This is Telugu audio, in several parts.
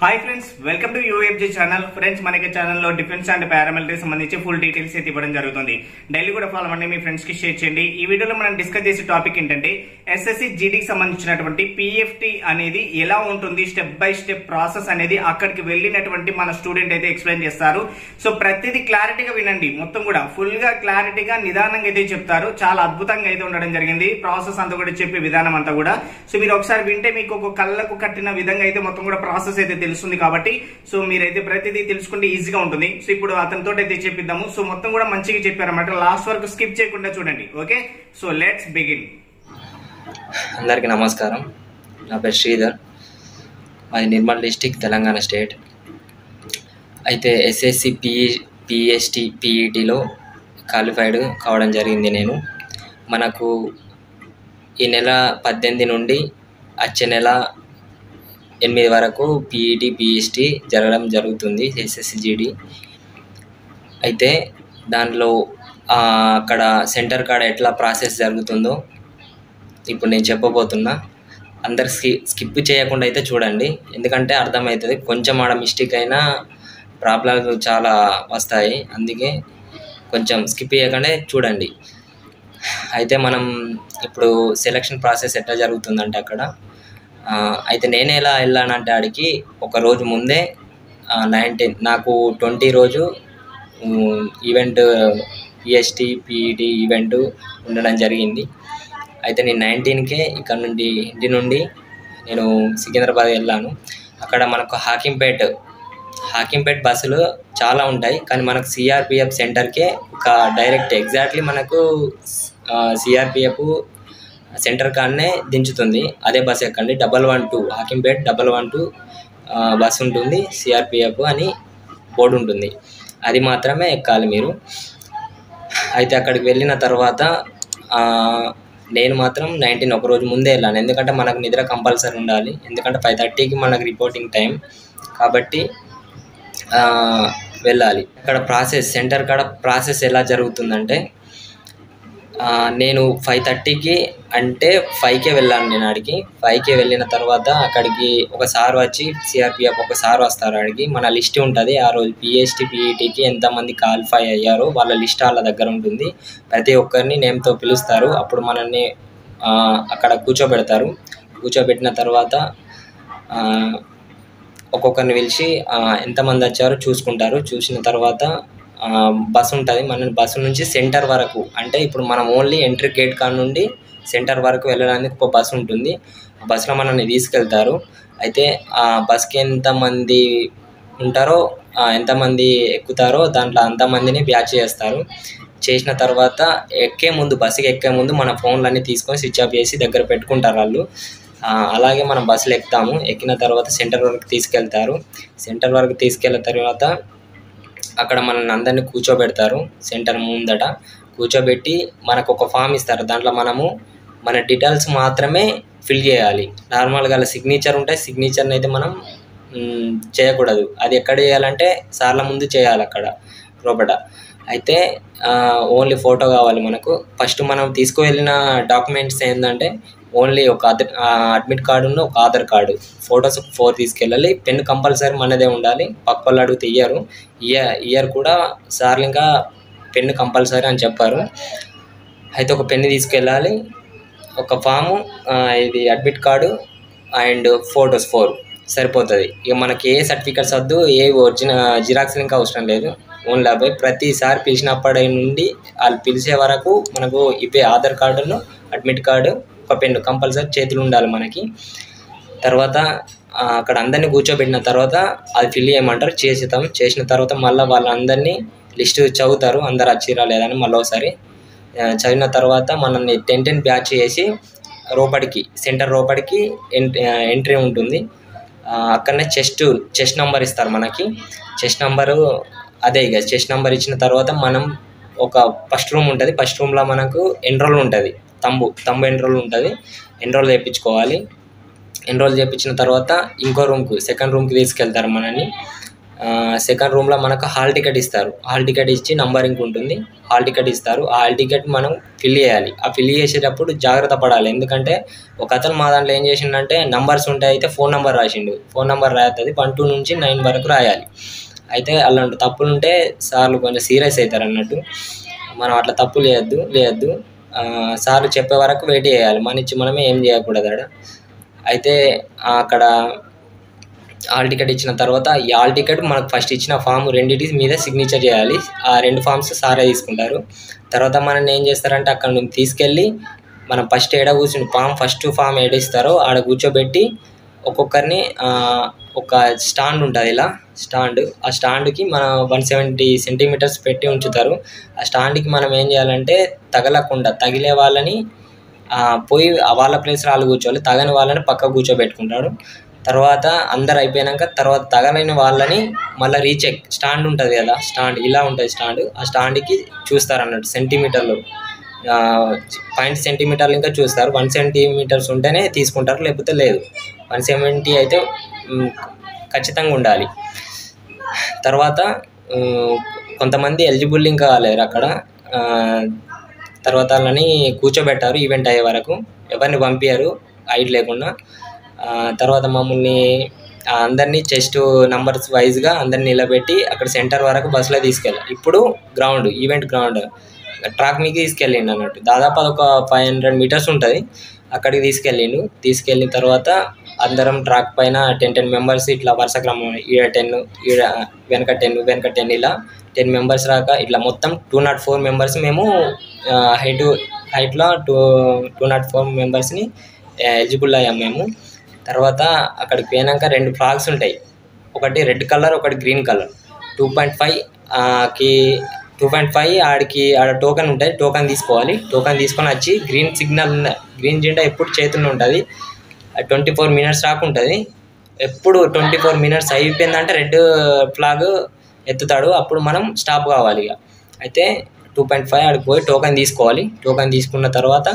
hi friends welcome to UFG channel friends మనకి ఛానల్లో డిఫెన్స్ అండ్ పారామిలిటరీ సంబంధించి ఫుల్ డీటెయిల్స్ అయితే ఇవ్వడం జరుగుతుంది డైలీ కూడా ఫాలో అవ్వండి మీ ఫ్రెండ్స్ కి షేర్ చేయండి ఈ వీడియోలో మనం డిస్కస్ చేసే టాపిక్ ఏంటంటే ఎస్ఎస్సి జీడీకి సంబంధించినటువంటి పిఎఫ్టి అనేది ఎలా ఉంటుంది స్టెప్ బై స్టెప్ ప్రాసెస్ అనేది అక్కడికి వెళ్ళినటువంటి మన స్టూడెంట్ అయితే ఎక్స్ప్లెయిన్ చేస్తారు సో ప్రతిదీ క్లారిటీగా వినండి మొత్తం కూడా ఫుల్ గా క్లారిటీగా నిదానంగా అయితే చెప్తారు చాలా అద్భుతంగా అయితే ఉండడం జరిగింది ప్రాసెస్ అంతా కూడా చెప్పే విధానం అంతా కూడా సో మీరు ఒకసారి వింటే మీకు ఒక కళ్ళకు కట్టిన విధంగా అయితే మొత్తం కూడా ప్రాసెస్ అయితే తెలుస్తుంది కాబట్టి సో మీరైతే ప్రతిదీ తెలుసుకుంటే ఈజీగా ఉంటుంది సో ఇప్పుడు అతనితో అయితే చెప్పిద్దాము సో మొత్తం కూడా మంచిగా చెప్పారన్నమాట లాస్ట్ వరకు స్కిప్ చేయకుండా చూడండి ఓకే సో లెట్స్ బిగిన్ అందరికీ నమస్కారం నా పేరు శ్రీధర్ మాది నిర్మల్ డిస్టిక్ తెలంగాణ స్టేట్ అయితే ఎస్ఎస్సి పిఈ పిఎస్టి పిఈటిలో క్వాలిఫైడ్ కావడం జరిగింది నేను మనకు ఈ నెల పద్దెనిమిది నుండి వచ్చే నెల ఎనిమిది వరకు పీఈటీ పిఎస్టి జరగడం జరుగుతుంది ఎస్ఎస్సి జీడి అయితే దానిలో ఆ, అక్కడ సెంటర్ కాడ ఎట్లా ప్రాసెస్ జరుగుతుందో ఇప్పుడు నేను చెప్పబోతున్నా అందరు స్కి స్కిప్ చేయకుండా అయితే చూడండి ఎందుకంటే అర్థమవుతుంది కొంచెం ఆడ మిస్టేక్ అయినా ప్రాబ్లమ్స్ చాలా వస్తాయి అందుకే కొంచెం స్కిప్ చేయకుండా చూడండి అయితే మనం ఇప్పుడు సెలక్షన్ ప్రాసెస్ ఎట్లా జరుగుతుందంటే అక్కడ ఆ, అయితే నేను ఎలా వెళ్ళానంటే ఆడికి ఒక రోజు ముందే నైన్టీన్ నాకు ట్వంటీ రోజు ఈవెంట్ పిఎస్టి పిఈటి ఈవెంట్ ఉండడం జరిగింది అయితే నేను నైన్టీన్కే ఇక్కడ నుండి ఇంటి నుండి నేను సికింద్రాబాద్ వెళ్ళాను అక్కడ మనకు హాకింపేట్ హాకింపేట్ బస్సులు చాలా ఉంటాయి కానీ మనకు సిఆర్పిఎఫ్ సెంటర్కే ఒక డైరెక్ట్ ఎగ్జాక్ట్లీ మనకు సిఆర్పిఎఫ్ సెంటర్ కాడనే దించుతుంది అదే బస్ ఎక్కండి double one two Hakimpet double one two bus ఉంటుంది సిఆర్పిఎఫ్ అని బోర్డు ఉంటుంది అది మాత్రమే ఎక్కాలి మీరు అయితే అక్కడికి వెళ్ళిన తర్వాత ఆ, నేను మాత్రం నైన్టీన్ ఒక రోజు ముందే వెళ్ళాను ఎందుకంటే మనకు నిద్ర కంపల్సరీ ఉండాలి ఎందుకంటే ఫైవ్ థర్టీకి మనకు రిపోర్టింగ్ టైం కాబట్టి ఆ, వెళ్ళాలి అక్కడ ప్రాసెస్ సెంటర్ కాడ ప్రాసెస్ ఎలా జరుగుతుందంటే ఆ, నేను ఫైవ్ థర్టీకి అంటే ఫైవ్కే వెళ్ళాను నేను ఆడికి ఫైవ్కే వెళ్ళిన తర్వాత అక్కడికి ఒక సార్ వచ్చి సిఆర్పిఎఫ్ ఒక సార్ వస్తారు ఆడికి మన లిస్ట్ ఉంటుంది ఆ రోజు పిఎస్టీ పిఈటీకి ఎంతమంది క్వాలిఫై అయ్యారో వాళ్ళ లిస్ట్ వాళ్ళ దగ్గర ఉంటుంది ప్రతి ఒక్కరిని నేమ్తో పిలుస్తారు అప్పుడు మనల్ని ఆ, అక్కడ కూర్చోబెడతారు కూర్చోబెట్టిన తర్వాత ఆ, ఒక్కొక్కరిని పిలిచి ఆ, ఎంతమంది వచ్చారో చూసుకుంటారు చూసిన తర్వాత ఆ, బస్ ఉంటుంది మన బస్సు నుంచి సెంటర్ వరకు అంటే ఇప్పుడు మనం ఓన్లీ ఎంట్రీ గేట్ కాడ నుండి సెంటర్ వరకు వెళ్ళడానికి ఒక బస్సు ఉంటుంది ఆ బస్సులో మనల్ని తీసుకెళ్తారు అయితే ఆ బస్కి ఎంతమంది ఉంటారో ఆ, ఎంతమంది ఎక్కుతారో దాంట్లో అంతమందిని బ్యాచ్ చేస్తారు చేసిన తర్వాత ఎక్కే ముందు బస్సుకి ఎక్కే ముందు మన ఫోన్లన్నీ తీసుకొని స్విచ్ ఆఫ్ చేసి దగ్గర పెట్టుకుంటారు వాళ్ళు ఆ, అలాగే మనం బస్సులు ఎక్కుతాము ఎక్కిన తర్వాత సెంటర్ వరకు తీసుకెళ్తారు సెంటర్ వరకు తీసుకెళ్ళిన తర్వాత అక్కడ మనల్ని అందరినీ కూర్చోబెడతారు సెంటర్ ముందట కూర్చోబెట్టి మనకు ఒక ఫామ్ ఇస్తారు దాంట్లో మనము మన డీటెయిల్స్ మాత్రమే ఫిల్ చేయాలి నార్మల్గా అలా సిగ్నేచర్ ఉంటే సిగ్నేచర్ని అయితే మనం మ్, చేయకూడదు అది ఎక్కడ చేయాలంటే సార్ల ముందు చేయాలి అక్కడ లోపల అయితే ఓన్లీ ఫోటో కావాలి మనకు ఫస్ట్ మనం తీసుకువెళ్ళిన డాక్యుమెంట్స్ ఏంటంటే ఓన్లీ ఒక అద అడ్మిట్ కార్డు ఒక ఆధార్ కార్డు ఫొటోస్ ఫోర్ తీసుకెళ్ళాలి పెన్ కంపల్సరీ మనదే ఉండాలి పక్క వాళ్ళు అడిగితే ఇయ్యరు ఇయర్ ఇయర్ కూడా సార్లు ఇంకా పెన్ కంపల్సరీ అని చెప్పారు అయితే ఒక పెన్ తీసుకెళ్ళాలి ఒక ఫాము ఆ, ఇది admit card and photos four సరిపోతుంది ఇక మనకి ఏ సర్టిఫికెట్స్ వద్దు ఏ ఒరిజినల్ జిరాక్స్ ఇంకా అవసరం లేదు ఓన్లీ అవి ప్రతిసారి పిలిచినప్పటి నుండి వాళ్ళు పిలిచే వరకు మనకు ఇవే ఆధార్ కార్డును అడ్మిట్ కార్డు ఒక పెన్ కంపల్సరీ చేతులు ఉండాలి మనకి తర్వాత ఆ, అక్కడ అందరినీ కూర్చోబెట్టిన తర్వాత అది ఫిల్ చేయమంటారు చేసేతాం చేసిన తర్వాత మళ్ళీ వాళ్ళందరినీ లిస్ట్ చదువుతారు అందరు వచ్చిరా లేదని మళ్ళీ ఒకసారి ఆ, చదివిన తర్వాత మనల్ని టెన్ టెన్ బ్యాచ్ చేసి రోపడికి సెంటర్ రోపడికి ఎంట్రీ ఉంటుంది ఆ, అక్కడనే చెస్ట్ చెస్ట్ నెంబర్ ఇస్తారు మనకి చెస్ట్ నెంబరు అదే ఇక చెస్ట్ నెంబర్ ఇచ్చిన తర్వాత మనం ఒక ఫస్ట్ రూమ్ ఉంటుంది ఫస్ట్ రూమ్లో మనకు ఎన్రోల్ ఉంటుంది తంబు తంబు ఎన్రోల్ ఉంటుంది ఎన్రోల్ చేయించుకోవాలి ఎన్రోల్ చేయించిన తర్వాత ఇంకో రూమ్కు సెకండ్ రూమ్కి తీసుకెళ్తారు మనల్ని సెకండ్ రూమ్లో మనకు హాల్ టికెట్ ఇస్తారు హాల్ టికెట్ ఇచ్చి నంబరింగ్ ఉంటుంది హాల్ టికెట్ ఇస్తారు ఆ హాల్ టికెట్ మనం ఫిల్ చేయాలి ఆ ఫిల్ చేసేటప్పుడు జాగ్రత్త పడాలి ఎందుకంటే ఒక అతను మా దాంట్లో ఏం చేసిండంటే నంబర్స్ ఉంటాయి అయితే ఫోన్ నెంబర్ రాసిండు ఫోన్ నెంబర్ రాస్తుంది వన్ టూ నుంచి నైన్ వరకు రాయాలి అయితే అలాంటి తప్పులు ఉంటే సార్లు కొంచెం సీరియస్ అవుతారు అన్నట్టు మనం అట్లా తప్పులు చేయొద్దు లేయద్దు సార్లు చెప్పే వరకు వెయిట్ చేయాలి మన ఇచ్చి మనమే ఏం చేయకూడదు ఆడ అయితే అక్కడ హాల్ టికెట్ ఇచ్చిన తర్వాత ఈ హాల్ టికెట్ మనకు ఫస్ట్ ఇచ్చిన ఫామ్ రెండింటి మీద సిగ్నేచర్ చేయాలి ఆ రెండు ఫామ్స్ సారే తీసుకుంటారు తర్వాత మనల్ని ఏం చేస్తారంటే అక్కడ నుంచి తీసుకెళ్ళి మనం ఫస్ట్ ఏడ కూర్చుని ఫామ్ ఫస్ట్ ఫామ్ ఏడ ఇస్తారో ఆడ కూర్చోబెట్టి ఒక్కొక్కరిని ఆ, ఒక స్టాండ్ ఉంటుంది ఇలా స్టాండ్ ఆ స్టాండ్కి మనం వన్ సెవెంటీ సెంటీమీటర్స్ పెట్టి ఉంచుతారు ఆ స్టాండ్కి మనం ఏం చేయాలంటే తగలకుండా తగిలే వాళ్ళని ఆ, పోయి ఆ వాళ్ళ ప్లేస్లో వాళ్ళు కూర్చోవాలి తగని వాళ్ళని పక్క కూర్చోబెట్టుకుంటాడు తర్వాత అందరు అయిపోయాక తర్వాత తగలని వాళ్ళని మళ్ళీ రీచెక్ స్టాండ్ ఉంటుంది కదా స్టాండ్ ఇలా ఉంటుంది స్టాండ్ ఆ స్టాండ్కి చూస్తారు అన్నట్టు సెంటీమీటర్లు పాయింట్ సెంటీమీటర్లు ఇంకా చూస్తారు వన్ సెంటీమీటర్స్ ఉంటేనే తీసుకుంటారు లేకపోతే లేదు వన్ సెవెంటీ అయితే మ్, ఖచ్చితంగా ఉండాలి తర్వాత ఉమ్, కొంతమంది ఎలిజిబుల్ ఇంకా కాలేరు అక్కడ ఆ, తర్వాత వాళ్ళని కూర్చోబెట్టారు ఈవెంట్ అయ్యే వరకు ఎవరిని పంపించారు హైట్ లేకుండా ఆ, తర్వాత మమ్మల్ని ఆ, అందరినీ చెస్ట్ నంబర్స్ వైజ్గా అందరిని నిలబెట్టి అక్కడ సెంటర్ వరకు బస్సులో తీసుకెళ్ళాలి ఇప్పుడు గ్రౌండ్ ఈవెంట్ గ్రౌండ్ ట్రాక్ మీకు తీసుకెళ్ళిండు అన్నట్టు దాదాపు అదొక ఫైవ్ హండ్రెడ్ మీటర్స్ ఉంటుంది అక్కడికి తీసుకెళ్ళిండు తీసుకెళ్ళిన తర్వాత అందరం ట్రాక్ పైన టెన్ టెన్ మెంబర్స్ ఇట్లా వరుస క్రమం ఈడ టెన్ ఈడ వెనక టెన్ వెనక టెన్ ఇలా టెన్ మెంబర్స్ రాక ఇట్లా మొత్తం టూ నాట్ ఫోర్ మెంబర్స్ మేము హైట్ హైట్లో టూ టూ నాట్ ఫోర్ మెంబర్స్ని ఎలిజిబుల్ అయ్యాం మేము తర్వాత అక్కడికి పోయినాక రెండు ఫ్లాగ్స్ ఉంటాయి ఒకటి రెడ్ కలర్ ఒకటి green colour two point five కి టూ పాయింట్ ఫైవ్ ఆడికి ఆడ టోకెన్ ఉంటుంది టోకెన్ తీసుకోవాలి టోకెన్ తీసుకొని వచ్చి గ్రీన్ సిగ్నల్ ఉన్న గ్రీన్ జెండా ఎప్పుడు చేతుల్లో ఉంటుంది ట్వంటీ ఫోర్ మినిట్స్ రాకుంటుంది ఎప్పుడు ట్వంటీ ఫోర్ మినిట్స్ అయిపోయిందంటే రెడ్ ఫ్లాగ్ ఎత్తుతాడు అప్పుడు మనం స్టాప్ కావాలి ఇక అయితే టూ పాయింట్ ఫైవ్ ఆడికి పోయి టోకెన్ తీసుకోవాలి టోకెన్ తీసుకున్న తర్వాత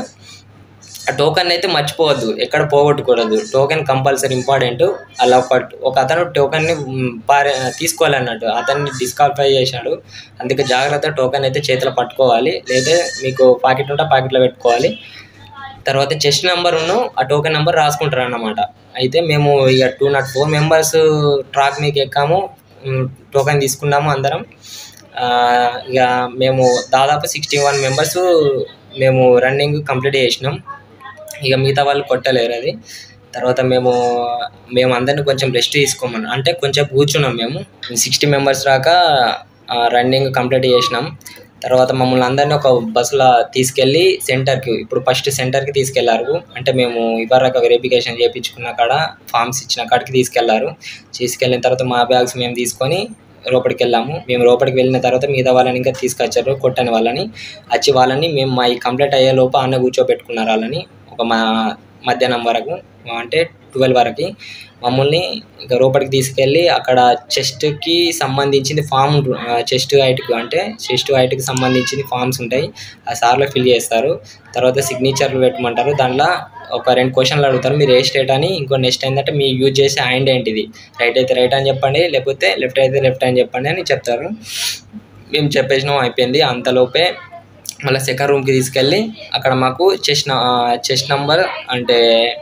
ఆ టోకెన్ అయితే మర్చిపోవద్దు ఎక్కడ పోగొట్టకూడదు టోకెన్ కంపల్సరీ ఇంపార్టెంట్ అలా ఒక ఒక అతను టోకెన్ని మ్, పారే తీసుకోవాలన్నట్టు అతన్ని డిస్క్వాలిఫై చేశాడు అందుకే జాగ్రత్త టోకెన్ అయితే చేతిలో పట్టుకోవాలి లేదా మీకు పాకెట్ ఉంటే పాకెట్లో పెట్టుకోవాలి తర్వాత చెస్ట్ నెంబర్ను ఆ టోకెన్ నెంబర్ రాసుకుంటారు అన్నమాట అయితే మేము ఇక two not four members track మీకు ఎక్కాము మ్, టోకెన్ తీసుకున్నాము అందరం ఆ, ఇక మేము దాదాపు సిక్స్టీ వన్ మెంబర్స్ మేము రన్నింగ్ కంప్లీట్ చేసినాం ఇక మిగతా వాళ్ళు కొట్టలేరు అది తర్వాత మేము మేము అందరిని కొంచెం రెస్ట్ తీసుకోమని అంటే కొంచెం కూర్చున్నాం మేము సిక్స్టీ మెంబర్స్ దాకా రన్నింగ్ కంప్లీట్ చేసినాం తర్వాత మమ్మల్ని అందరినీ ఒక బస్సులో తీసుకెళ్ళి సెంటర్కి ఇప్పుడు ఫస్ట్ సెంటర్కి తీసుకెళ్లారు అంటే మేము ఇవరకు వెరిఫికేషన్ చేయించుకున్న కాడ ఫామ్స్ ఇచ్చిన కాడికి తీసుకెళ్లారు తీసుకెళ్ళిన తర్వాత మా బ్యాగ్స్ మేము తీసుకొని లోపలికి వెళ్ళాము మేము లోపలికి వెళ్ళిన తర్వాత మిగతా వాళ్ళని ఇంకా తీసుకొచ్చారు కొట్టని వాళ్ళని వచ్చి వాళ్ళని మేము మా ఈ కంప్లీట్ అయ్యే లోపు అన్న కూర్చోబెట్టుకున్నారు వాళ్ళని ఒక మా మధ్యాహ్నం వరకు అంటే ట్వెల్వ్ వరకు మమ్మల్ని ఇంకా లోపలికి తీసుకెళ్ళి అక్కడ చెస్ట్కి సంబంధించింది ఫామ్ చెస్ట్ హైట్కి అంటే చెస్ట్ హైట్కి సంబంధించింది ఫామ్స్ ఉంటాయి ఆ సార్లో ఫిల్ చేస్తారు తర్వాత సిగ్నేచర్లు పెట్టమంటారు దాంట్లో ఒక రెండు క్వశ్చన్లు అడుగుతారు మీరు ఏ స్టేట్ అని ఇంకో నెక్స్ట్ ఏంటంటే మీ యూజ్ చేసే హ్యాండ్ ఏంటిది రైట్ అయితే రైట్ అని చెప్పండి లేకపోతే లెఫ్ట్ అయితే లెఫ్ట్ అని చెప్పండి అని చెప్తారు మేము చెప్పేసినాం అయిపోయింది అంతలోపే మళ్ళీ సెకండ్ రూమ్కి తీసుకెళ్ళి అక్కడ మాకు చెస్ట్ చెస్ట్ నంబర్ అంటే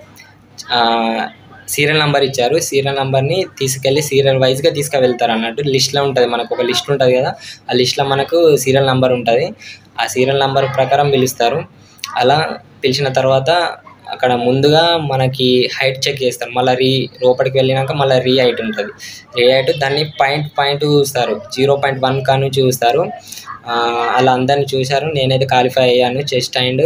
సీరియల్ నెంబర్ ఇచ్చారు సీరియల్ నెంబర్ని తీసుకెళ్ళి సీరియల్ వైజ్గా తీసుకువెళ్తారు అన్నట్టు లిస్ట్లో ఉంటుంది మనకు ఒక లిస్ట్ ఉంటుంది కదా ఆ లిస్ట్లో మనకు సీరియల్ నెంబర్ ఉంటుంది ఆ సీరియల్ నెంబర్ ప్రకారం పిలుస్తారు అలా పిలిచిన తర్వాత అక్కడ ముందుగా మనకి హైట్ చెక్ చేస్తారు మళ్ళీ రీ లోపలికి వెళ్ళినాక మళ్ళీ రీ హైట్ ఉంటుంది రీ హైట్ దాన్ని పాయింట్ పాయింట్ చూస్తారు జీరో పాయింట్ వన్ కా నుంచి చూస్తారు ఆ, అలా అందరిని చూశారు నేనైతే క్వాలిఫై అయ్యాను చెస్ట్ అండ్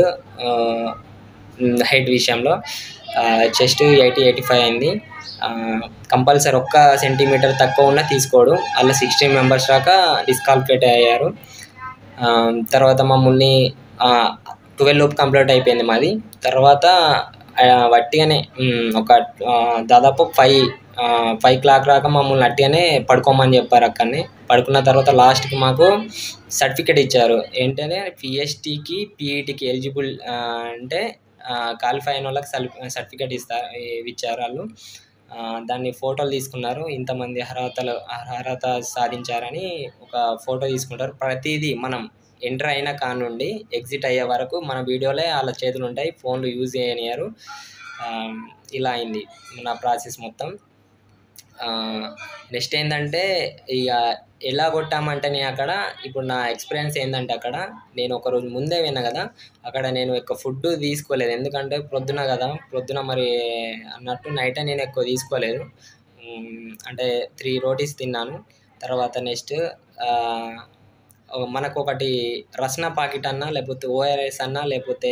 హైట్ విషయంలో చెస్ట్ ఎయిటీ ఎయిటీ ఫైవ్ అయింది కంపల్సరీ ఒక్క సెంటీమీటర్ తక్కువ ఉన్నా తీసుకోడు అలా సిక్స్టీన్ మెంబర్స్ దాకా డిస్క్వాలిఫైట్ అయ్యారు ఆ, తర్వాత మమ్మల్ని ట్వెల్వ్ లోపు కంప్లీట్ అయిపోయింది మాది తర్వాత ఆ, వట్టిగానే ఉమ్, ఒక ఆ, దాదాపు ఫైవ్ ఫైవ్ క్లాక్ రాక మమ్మల్ని అట్టిగానే పడుకోమని చెప్పారు అక్కడనే పడుకున్న తర్వాత లాస్ట్కి మాకు సర్టిఫికేట్ ఇచ్చారు ఏంటంటే పిఎస్టీకి పీఈటీకి ఎలిజిబుల్ అంటే క్వాలిఫై అయిన వాళ్ళకి సర్టిఫికేట్ ఇస్తారు ఇచ్చారు వాళ్ళు ఆ, దాన్ని ఫోటోలు తీసుకున్నారు ఇంతమంది అర్హతలు అర్హత సాధించారని ఒక ఫోటో తీసుకుంటారు ప్రతిదీ మనం ఎంటర్ అయిన కాడ నుండి ఎగ్జిట్ అయ్యే వరకు మన వీడియోలే వాళ్ళ చేతులు ఉంటాయి ఫోన్లు యూజ్ చేయనియరు ఆ, ఇలా అయింది నా ప్రాసెస్ మొత్తం నెక్స్ట్ ఏంటంటే ఇక ఎలా కొట్టామంటే నేను అక్కడ ఇప్పుడు నా ఎక్స్పీరియన్స్ ఏంటంటే అక్కడ నేను ఒక రోజు ముందే విన్నా కదా అక్కడ నేను ఎక్కువ ఫుడ్ తీసుకోలేదు ఎందుకంటే ప్రొద్దున కదా ప్రొద్దున మరి అన్నట్టు నైట్ నేను ఎక్కువ తీసుకోలేదు ఉమ్, అంటే త్రీ రోటీస్ తిన్నాను తర్వాత నెక్స్ట్ మనకు ఒకటి రస్నా పాకెట్ అన్నా లేకపోతే ఓఆర్ఎస్ అన్నా లేకపోతే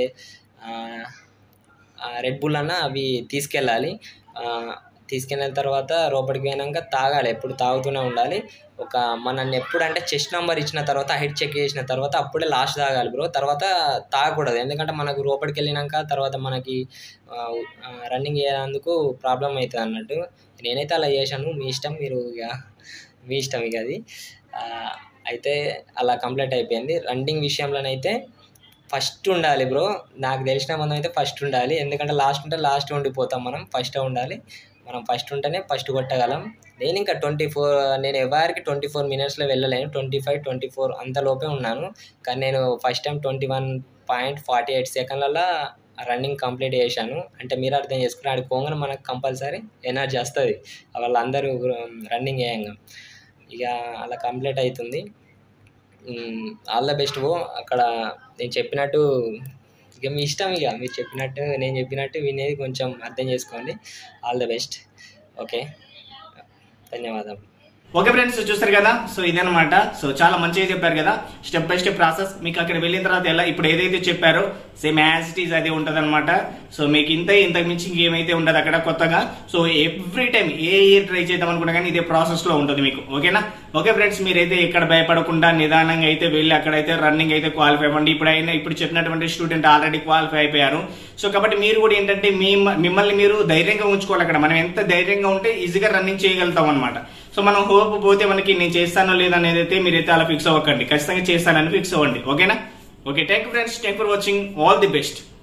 రెడ్ బుల్ అన్నా అవి తీసుకెళ్ళాలి ఆ, తీసుకెళ్ళిన తర్వాత లోపలికి పోయినాక తాగాలి ఎప్పుడు తాగుతూనే ఉండాలి ఒక మనల్ని ఎప్పుడంటే చెస్ట్ నెంబర్ ఇచ్చిన తర్వాత హెడ్ చెక్ చేసిన తర్వాత అప్పుడే లాస్ట్ తాగాలి బ్రో తర్వాత తాగకూడదు ఎందుకంటే మనకు లోపలికి వెళ్ళినాక తర్వాత మనకి రన్నింగ్ చేయడానికి ప్రాబ్లం అవుతుంది అన్నట్టు నేనైతే అలా చేశాను మీ ఇష్టం మీరు ఇక మీ ఇష్టం ఇక అది ఆ, అయితే అలా కంప్లీట్ అయిపోయింది రన్నింగ్ విషయంలోనైతే ఫస్ట్ ఉండాలి బ్రో నాకు తెలిసిన మనం అయితే ఫస్ట్ ఉండాలి ఎందుకంటే లాస్ట్ ఉంటే లాస్ట్ ఉండిపోతాం మనం ఫస్ట్ ఉండాలి మనం ఫస్ట్ ఉంటేనే ఫస్ట్ కొట్టగలం నేను ఇంకా ట్వంటీ ఫోర్ నేను ఎవరికి ట్వంటీ ఫోర్ మినిట్స్లో వెళ్ళలేను ట్వంటీ ఫైవ్ ట్వంటీ ఫోర్ అంతలోపే ఉన్నాను కానీ నేను first time twenty one point forty eight సెకండ్లలో రన్నింగ్ కంప్లీట్ చేశాను అంటే మీరు అర్థం చేసుకుని ఆడికి పోగానే మనకు కంపల్సరీ ఎనర్జీ వస్తుంది వాళ్ళందరూ రన్నింగ్ చేయంగా ఇక అలా కంప్లీట్ అవుతుంది ఆల్ ద బెస్ట్ ఓ అక్కడ నేను చెప్పినట్టు ఇక మీ ఇష్టం ఇక మీరు చెప్పినట్టు నేను చెప్పినట్టు వినేది కొంచెం అర్థం చేసుకోండి ఆల్ ద బెస్ట్ ఓకే ధన్యవాదాలు ఓకే ఫ్రెండ్స్ చూస్తారు కదా సో ఇదనమాట సో చాలా మంచిగా చెప్పారు కదా స్టెప్ బై స్టెప్ ప్రాసెస్ మీకు అక్కడ వెళ్ళిన తర్వాత ఎలా ఇప్పుడు ఏదైతే చెప్పారో సేమ్ యాజ్ ఇట్ ఈస్ అదే ఉంటది సో మీకు ఇంత ఇంతకు మించి ఇంకేమైతే ఉండదు అక్కడ కొత్తగా so every time a year try చేద్దాం అనుకున్నా కానీ ఇదే ప్రాసెస్ లో ఉంటుంది మీకు ఓకేనా ఓకే ఫ్రెండ్స్ మీరైతే ఎక్కడ భయపడకుండా నిదానంగా అయితే వెళ్ళి అక్కడైతే రన్నింగ్ అయితే క్వాలిఫై అవ్వండి ఇప్పుడు అయినా ఇప్పుడు చెప్పినటువంటి స్టూడెంట్ ఆల్రెడీ క్వాలిఫై అయిపోయారు సో కాబట్టి మీరు కూడా ఏంటంటే మీ మిమ్మల్ని మీరు ధైర్యంగా ఉంచుకోవాలి అక్కడ మనం ఎంత ధైర్యంగా ఉంటే ఈజీగా రన్నింగ్ చేయగలుగుతాం అనమాట సో మనం హోప్ పోతే మనకి నేను చేస్తానో లేదనేది అయితే మీరైతే అలా ఫిక్స్ అవ్వకండి ఖచ్చితంగా చేస్తానని ఫిక్స్ అవ్వండి ఓకేనా okay thank you friends thank for watching all the best